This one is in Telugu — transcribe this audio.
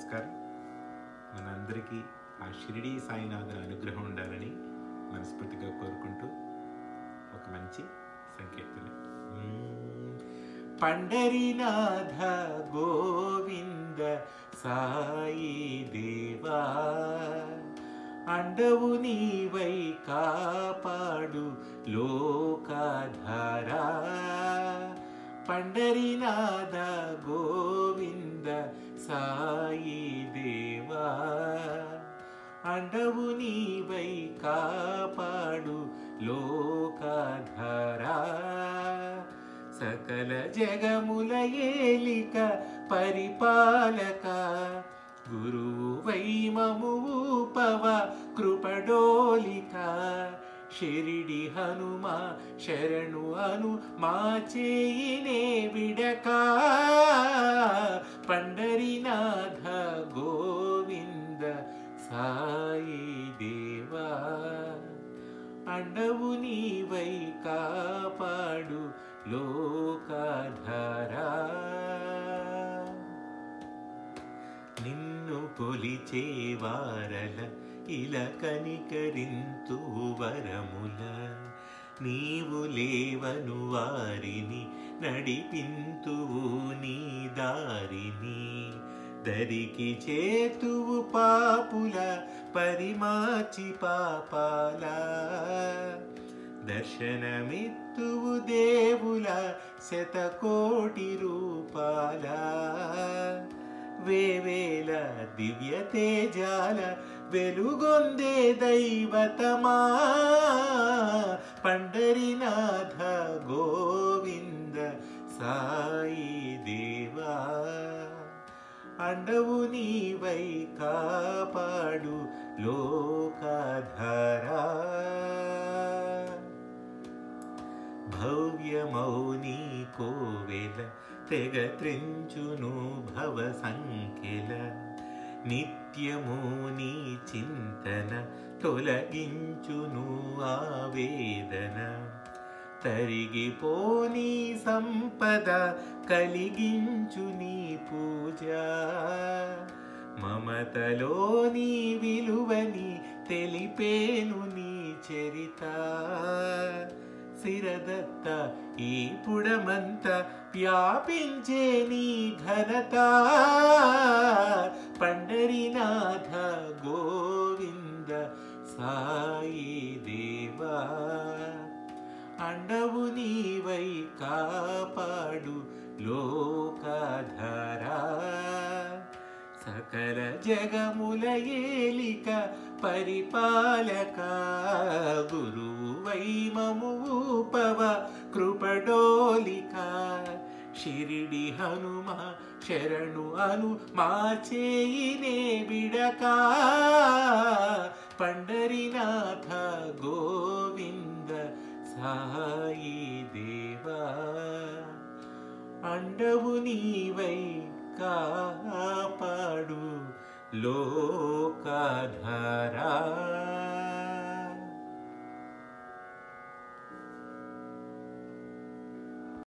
నమస్కారం మనందరికీ ఆ షిరిడి సాయినాథుని అనుగ్రహం ఉండాలని మనస్ఫూర్తిగా కోరుకుంటూ ఒక మంచి సంకీర్తన పండరినాథ గోవింద సాయి దేవా అండవు నీవై కాపాడు లోకాధారా పండరినాథ గోవింద సాయి దేవా అండవు నీవై కాపాడు లోకాధారా సకల జగముల ఏలిక పరిపాలక గురువు వైమముపవ కృపడోలిక షిరిడి హనుమ శరణు అను మా చేయినే విడక పండరినాథ గోవింద సాయి దేవా అండవు నీవై కాపాడు లోకాధారా నిన్ను కొలిచే వారల ఇలా కనికరింతు వరముల నీవు లేవను వారిని నడిపింతువు నీ దారిని దరికి చేతువు పాపుల పరిమాచి పాపాల దర్శనమిత్తువు దేవుల శతకోటి రూపాల వేవేల దివ్య తేజాల వెలుగొందే దైవతమా పండరినాథ గోవింద సాయి దేవా అండవు నీవై కాపాడు లోకాధారా భవ్యమౌని కోవెల తెగ త్రించును భవ సంఖ్యల నిత్యము నీ చింతన తొలగించును ఆవేదన తరిగిపోని సంపద కలిగించు నీ పూజ మమతలోని విలువని తెలిపేను నీ చరిత శిరదత్త ఈ పుడమంత వ్యాపించే నీ ఘనత పండరినాథ గోవింద సాయి దేవా అండవు నీవై కాపాడు లోకాధారా సకల జగముల ఏలిక పరిపాలక గురువు వైమముపవ కృపడోలిక షిరిడి హనుమ శరణు అను మా చేయినే విడక పండరినాథ గోవింద సాయి దేవా అండవు నీవై కాపాడు లోకాధారా